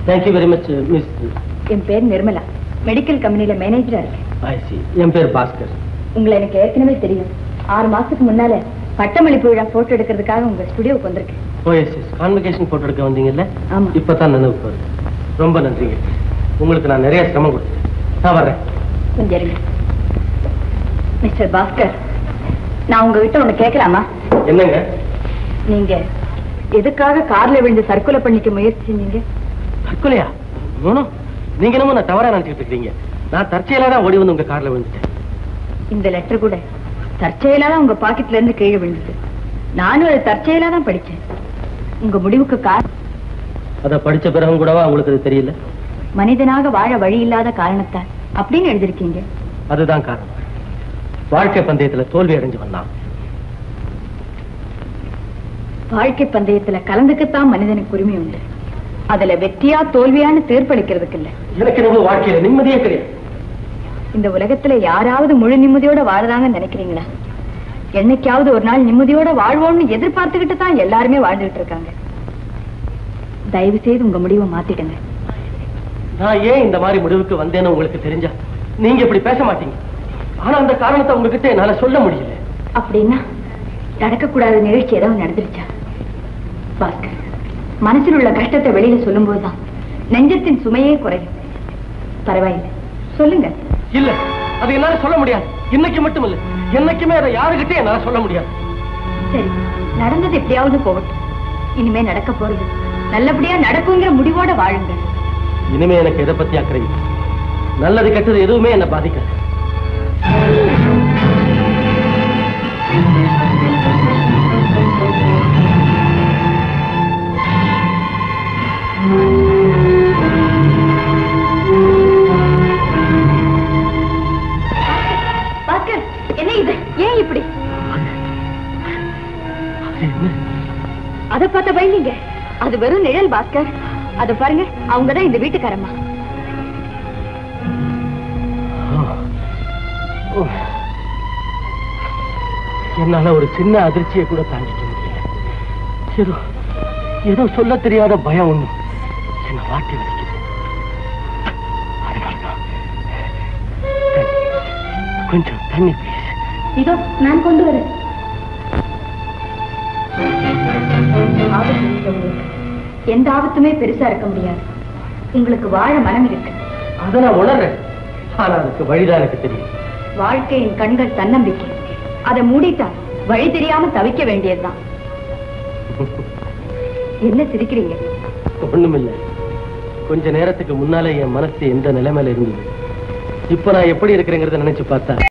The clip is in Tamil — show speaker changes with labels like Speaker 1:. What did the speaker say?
Speaker 1: தேங்க்யூ வெரி மச் மிஸ்
Speaker 2: என் பேர் நிர்மலா மெடிக்கல் கம்பெனில மேனேஜரா இருக்கேன்
Speaker 1: ஐ சி என் பேர் பாஸ்கர்
Speaker 2: உங்களை எனக்கு ஏற்கனவே தெரியும் ஆறு மாசத்துக்கு முன்னால பட்டமளிப்பு விழா போட்டோ எடுக்கிறதுக்காக உங்க ஸ்டுடியோவுக்கு வந்திருக்கேன்
Speaker 1: oh yes yes convocation photo எடுக்க வந்தீங்கல்ல
Speaker 2: ஆமா.
Speaker 1: இப்பதான் நினைவுக்கு வருது ரொம்ப நன்றிங்க உங்களுக்கு நான் நிறைய சிரமம் கொடுத்தேன் நான் வர்றேன்
Speaker 2: கொஞ்சம் இருங்க மிஸ்டர் பாஸ்கர் நான் உங்ககிட்ட ஒண்ணு கேட்கலாமா
Speaker 1: என்னங்க
Speaker 2: நீங்க எதுக்காக கார்ல விழுந்து தற்கொலை பண்ணிக்க முயற்சி செஞ்சீங்க
Speaker 1: தற்கொலையா நோ நீங்க என்னமோ நான் தவறா நினைச்சிட்டு இருக்கீங்க நான் தற்செயலா தான் ஓடி வந்து உங்க கார்ல விழுந்துட்டேன்
Speaker 2: இந்த லெட்டர் கூட தற்செயலா தான் உங்க பாக்கெட்ல இருந்து கீழே விழுந்தது நானும் அதை தற்செயலா தான் படிச்சேன் உங்க முடிவுக்கு காரணம்
Speaker 1: அதை படிச்ச பிறகும் கூடவா உங்களுக்கு அது தெரியல
Speaker 2: மனிதனாக வாழ வழி இல்லாத காரணத்தால் அப்படின்னு எழுதிருக்கீங்க
Speaker 1: அதுதான் காரணம் வாழ்க்கை பந்தயத்துல தோல்வி அடைஞ்சு வந்தான்
Speaker 2: வாழ்க்கை பந்தயத்துல கலந்துக்கத்தான் மனிதனுக்கு உரிமை உண்டு அதுல வெற்றியா தோல்வியான்னு தீர்ப்பளிக்கிறதுக்கு இல்ல
Speaker 1: எனக்கு என்னவோ வாழ்க்கையில நிம்மதியே கிடையாது
Speaker 2: இந்த உலகத்துல யாராவது முழு நிம்மதியோட வாழறாங்கன்னு நினைக்கிறீங்களா என்னைக்காவது ஒரு நாள் நிம்மதியோட வாழ்வோம்னு எதிர்பார்த்துக்கிட்டு தான் எல்லாருமே வாழ்ந்துகிட்டு இருக்காங்க தயவு செய்து உங்க முடிவை மாத்திடுங்க
Speaker 1: நான் ஏன் இந்த மாதிரி முடிவுக்கு வந்தேன்னு உங்களுக்கு தெரிஞ்சா நீங்க இப்படி பேச மாட்டீங்க ஆனா அந்த காரணத்தை உங்ககிட்ட என்னால சொல்ல முடியல
Speaker 2: அப்படின்னா நடக்கக்கூடாத நிகழ்ச்சி ஏதாவது நடந்துருச்சா பாஸ்கர் மனசில் உள்ள கஷ்டத்தை வெளியில சொல்லும்போதுதான் நெஞ்சத்தின் சுமையே குறையும் பரவாயில்லை சொல்லுங்க
Speaker 1: இல்ல அது என்னால சொல்ல முடியாது இன்னைக்கு மட்டும் இல்ல என்னைக்குமே அதை யாருகிட்டயும் என்னால சொல்ல முடியாது
Speaker 2: சரி நடந்தது எப்படியாவது போகட்டும் இனிமே நடக்க போறது நல்லபடியா நடக்குங்கிற முடிவோட வாழுங்க
Speaker 1: இனிமே எனக்கு எதை பத்தி அக்கறை இல்லை. நல்லது கெட்டது எதுவுமே என்ன பாதிக்காது
Speaker 2: பாஸ்கர் என்ன இது ஏன் இப்படி அத பார்த்த பயந்தீங்க அது வெறும் நிழல் பாஸ்கர் அத பாருங்க அவங்கதான் இந்த வீட்டுக்காரம்மா
Speaker 1: ஓ. என்னால ஒரு சின்ன அதிர்ச்சியை கூட தாங்கிக்க முடியல ஏதோ ஏதோ சொல்ல தெரியாத பயம் ஒண்ணு என்ன வாட்டி வலிக்குது அதனாலதான் தண்ணி. கொஞ்சம் தண்ணி ப்ளீஸ்
Speaker 2: இதோ நான் கொண்டு வரேன் ஆபத்து இருக்கு உங்களுக்கு. எந்த ஆபத்துமே பெருசா இருக்க முடியாது உங்களுக்கு வாழ மனம் இருக்கு
Speaker 1: அதை நான் உணர்றேன் ஆனா அதுக்கு வழிதான் எனக்கு தெரியும்
Speaker 2: வாழ்க்கையின் கண்கள் தன்னம்பிக்கை அதை மூடிட்டால் வழி தெரியாம தவிக்க வேண்டியதுதான் என்ன சிரிக்கிறீங்க
Speaker 1: ஒண்ணுமில்ல கொஞ்ச நேரத்துக்கு முன்னாலே என் மனசு எந்த நிலைமையில இருந்தது இப்ப நான் எப்படி இருக்கிறேங்கிறத நினைச்சு பார்த்தா